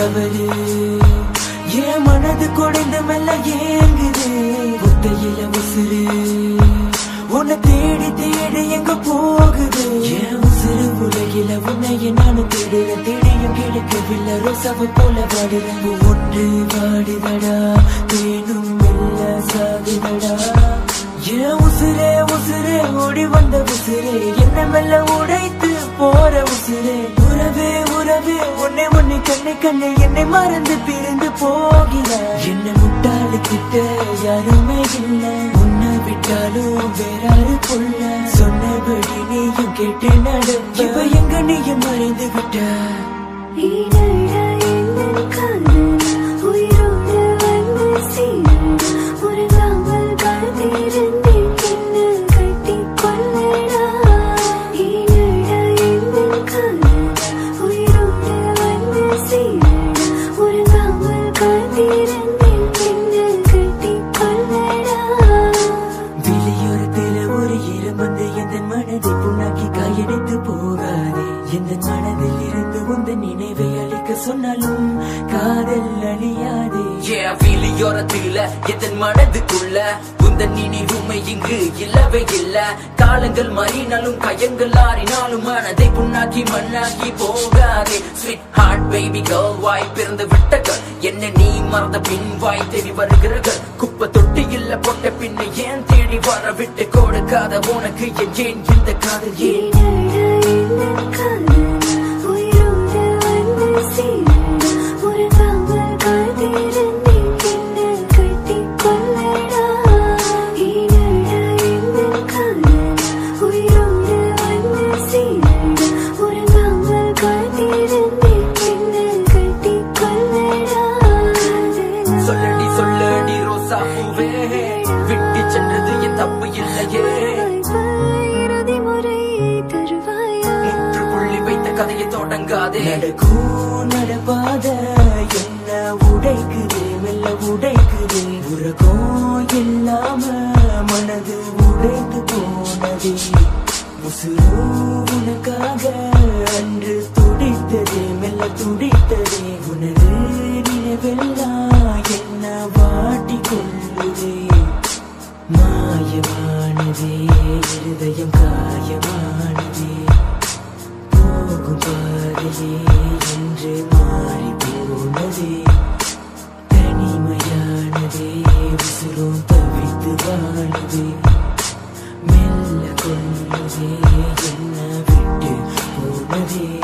தவறு என் மனது குடைந்து மெல்ல ஏங்குது ஒத்தையில உசுறு உன்னை தேடி தேடி எங்க போகுது என் உசுறு உலகில உன்னை நானும் தேடுறேன் தேடியும் கிடைக்கவில்லை ரோசாவை போல வாடுறேன் ஒன்று வாடுதடா தேனும் மெல்ல சாகுதடா என் உசுரே உசுரே ஓடி வந்த உசுரே என்ன மெல்ல உடைத்து போற உசுரே உறவே உறவே உன்னை உன்னை கண்ணை கண்ணை என்னை மறந்து பிரிந்து போகிற என்ன முட்டாளு கிட்ட யாருமே இல்ல உன்னை விட்டாலும் வேறாரு கொள்ள சொன்னபடி நீயும் கேட்டு நட இப்ப எங்க நீயும் மறைந்து விட்ட ஈரழ எந்தன் காதல் உயிரோடு வந்து சேர உறங்காமல் காத்திருந்தேன் என்ன கட்டிக் கொள்ளடா ஈரழ எந்தன் காதல் உயிரோடு வந்து சேர உறங்காமல் காத்திருந்தேன் என்ன கட்டிக் கொள்ளடா வெளியோரத்துல ஒரு இருமந்து எந்த மனதை புண்ணாக்கி காயடித்து போகாதே எந்த மனதில் இருந்து உந்த நினைவை அழிக்க சொன்னாலும் காதல் அழியாதே Yeah, வெளியோரத்தில எதன் மனதுக்குள்ள உந்தன் நினைவுமை இங்கு இல்லவே இல்ல காலங்கள் மாறினாலும் கயங்கள் ஆறினாலும் மனதை புண்ணாக்கி மண்ணாக்கி போகாதே ஸ்வீட் ஹார்ட் பேபி கேர்ள் வாய் பிறந்து விட்டகள் என்ன நீ மறந்த பின் வாய் தேடி வருகிறர்கள் குப்பை தொட்டி இல்ல பொட்ட பின்ன ஏன் தேடி வர விட்டு கொடுக்காத உனக்கு என் ஏன் இந்த காதல் ஏன் ஈரழ எந்தன் காதல் உயிரோடு வந்து சேர உறங்காமல் காத்திருந்தேன் என்ன கட்டிக் கொள்ளடா ஈரழ எந்தன் காதல் உயிரோடு வந்து சேர உறங்காமல் காத்திருந்தேன் என்ன கட்டிக் கொள்ளடா சொல்லடி சொல்லடி ரோசா பூவே விட்டு சென்றது என் தப்பு இல்லையே இறுதி முறை தருவாயா முற்றுப்புள்ளி வைத்த கதையை தொடங்காதே நடக்கும் நடப்பாத என்ன உடைக்குது மெல்ல உடைக்குது உறக்கம் இல்லாம மனது உடைந்து போனதே உசுரு உனக்காக அன்று துடித்ததே மெல்ல துடித்ததே உனது நினைவெல்லாம் என்ன வாட்டி கொள்ளுதே மாயமானதே இருதயம் காயமானதே போகும் பாதையே என்று மாறி போனதே தனிமையானதே உசுரும் தவித்து வாழுதே மெல்ல கொள்ளுதே என்ன விட்டு போனதே